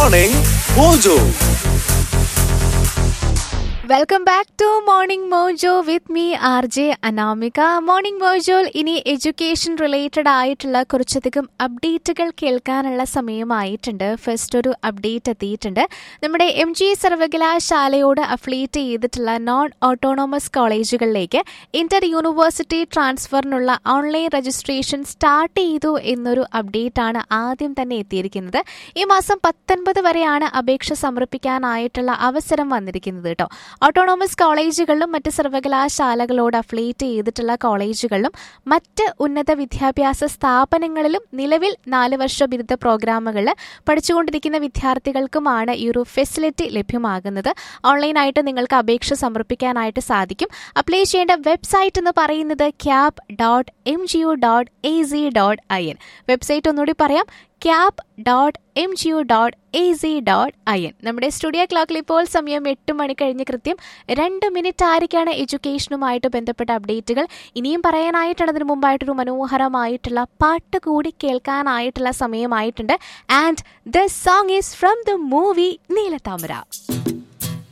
Morning Mojo. Welcome back to morning Mojo with me R J Anamika morning മോജോയിൽ ഇനി education related ആയിട്ടുള്ള കുറച്ചധികം അപ്ഡേറ്റുകൾ കേൾക്കാനുള്ള സമയമായിട്ടുണ്ട് ഫസ്റ്റ് ഒരു അപ്ഡേറ്റ് എത്തിയിട്ടുണ്ട് നമ്മുടെ എം ജി സർവകലാശാലയോട് അഫിലിയേറ്റ് ചെയ്തിട്ടുള്ള നോൺ ഓട്ടോണോമസ് കോളേജുകളിലേക്ക് ഇന്റർ യൂണിവേഴ്സിറ്റി ട്രാൻസ്ഫറിനുള്ള ഓൺലൈൻ രജിസ്ട്രേഷൻ സ്റ്റാർട്ട് ചെയ്തു എന്നൊരു അപ്ഡേറ്റ് ആണ് ആദ്യം തന്നെ എത്തിയിരിക്കുന്നത് ഈ മാസം പത്തൊൻപത് വരെയാണ് അപേക്ഷ സമർപ്പിക്കാനായിട്ടുള്ള അവസരം വന്നിരിക്കുന്നത് കേട്ടോ ഓട്ടോണോമസ് കോളേജുകളിലും മറ്റ് സർവകലാശാലകളോട് അഫിലിയേറ്റ് ചെയ്തിട്ടുള്ള കോളേജുകളിലും മറ്റ് ഉന്നത വിദ്യാഭ്യാസ സ്ഥാപനങ്ങളിലും നിലവിൽ നാല് വർഷ ബിരുദ പ്രോഗ്രാമുകളിൽ പഠിച്ചുകൊണ്ടിരിക്കുന്ന വിദ്യാർത്ഥികൾക്കുമാണ് ഈ ഒരു ഫെസിലിറ്റി ലഭ്യമാകുന്നത് ഓൺലൈനായിട്ട് നിങ്ങൾക്ക് അപേക്ഷ സമർപ്പിക്കാനായിട്ട് സാധിക്കും അപ്ലൈ ചെയ്യേണ്ട വെബ്സൈറ്റ് എന്ന് പറയുന്നത് cab dot M G O dot A C dot I N website ഒന്നുകൂടി പറയാം cab dot M G O dot A C dot I N നമ്മുടെ സ്റ്റുഡിയോ ക്ലോക്കിൽ ഇപ്പോൾ സമയം എട്ട് മണി കഴിഞ്ഞ് കൃത്യം രണ്ട് മിനിറ്റ് ആയിരിക്കാണ് എഡ്യൂക്കേഷനുമായിട്ട് ബന്ധപ്പെട്ട അപ്ഡേറ്റുകൾ ഇനിയും പറയാനായിട്ടാണ് അതിനു മുമ്പായിട്ടൊരു മനോഹരമായിട്ടുള്ള പാട്ട് കൂടി കേൾക്കാനായിട്ടുള്ള സമയമായിട്ടുണ്ട് and the song is from the movie Neelathamara